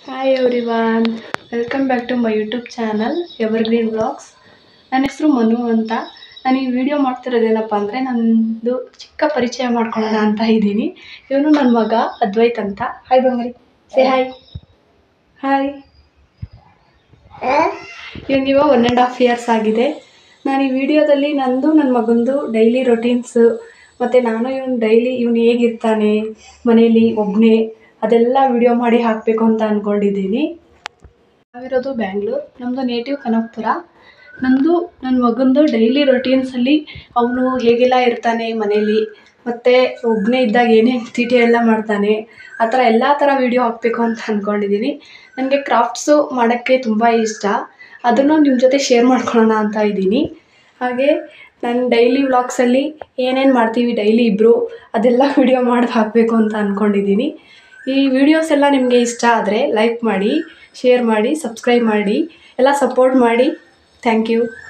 hi everyone welcome back to my YouTube channel Evergreen Blogs ನನ್ನ ಹೆಸರು ಮನು ಅಂತ ನಾನು ಈ ವಿಡಿಯೋ ಮಾಡ್ತಿರೋದೇನಪ್ಪ ಅಂದರೆ ನಂದು ಚಿಕ್ಕ ಪರಿಚಯ ಮಾಡ್ಕೊಳ್ಳೋಣ ಅಂತ ಇದ್ದೀನಿ ಇವನು ನನ್ನ ಮಗ ಅದ್ವೈತ್ ಅಂತ ಹಾಯ್ ಬಂಗಾರಿ ಸೇ ಹಾಯ್ ಹಾಯ್ ಇವ್ನಿಗೆ ಇವಾಗ ಒನ್ ಆ್ಯಂಡ್ ಹಾಫ್ ಇಯರ್ಸ್ ಆಗಿದೆ ನಾನು ಈ ವಿಡಿಯೋದಲ್ಲಿ ನಂದು ನನ್ನ ಮಗಂದು ಡೈಲಿ ರೊಟೀನ್ಸು ಮತ್ತು ನಾನು ಇವನು ಡೈಲಿ ಇವನು ಹೇಗಿರ್ತಾನೆ ಮನೇಲಿ ಒಬ್ಬನೇ ಅದೆಲ್ಲ ವಿಡಿಯೋ ಮಾಡಿ ಹಾಕಬೇಕು ಅಂತ ಅಂದ್ಕೊಂಡಿದ್ದೀನಿ ನಾವಿರೋದು ಬ್ಯಾಂಗ್ಳೂರ್ ನಮ್ಮದು ನೇಟಿವ್ ಕನಕಪುರ ನಂದು ನನ್ನ ಮಗಂದು ಡೈಲಿ ರೊಟೀನ್ಸಲ್ಲಿ ಅವನು ಹೇಗೆಲ್ಲ ಇರ್ತಾನೆ ಮನೇಲಿ ಮತ್ತು ಒಬ್ಬನೇ ಇದ್ದಾಗ ಏನೇನು ತೀಟೆ ಎಲ್ಲ ಮಾಡ್ತಾನೆ ಆ ಥರ ಎಲ್ಲ ಥರ ವೀಡಿಯೋ ಹಾಕಬೇಕು ಅಂತ ಅಂದ್ಕೊಂಡಿದ್ದೀನಿ ನನಗೆ ಕ್ರಾಫ್ಟ್ಸು ಮಾಡೋಕ್ಕೆ ತುಂಬ ಇಷ್ಟ ಅದನ್ನು ನಿಮ್ಮ ಜೊತೆ ಶೇರ್ ಮಾಡ್ಕೊಳ್ಳೋಣ ಅಂತ ಇದ್ದೀನಿ ಹಾಗೆ ನಾನು ಡೈಲಿ ವ್ಲಾಗ್ಸಲ್ಲಿ ಏನೇನು ಮಾಡ್ತೀವಿ ಡೈಲಿ ಇಬ್ಬರು ಅದೆಲ್ಲ ವಿಡಿಯೋ ಮಾಡಿ ಹಾಕಬೇಕು ಅಂತ ಅಂದ್ಕೊಂಡಿದ್ದೀನಿ ಈ ವಿಡಿಯೋಸ್ ಎಲ್ಲ ನಿಮಗೆ ಇಷ್ಟ ಆದರೆ ಲೈಕ್ ಮಾಡಿ ಶೇರ್ ಮಾಡಿ ಸಬ್ಸ್ಕ್ರೈಬ್ ಮಾಡಿ ಎಲ್ಲ ಸಪೋರ್ಟ್ ಮಾಡಿ ಥ್ಯಾಂಕ್ ಯು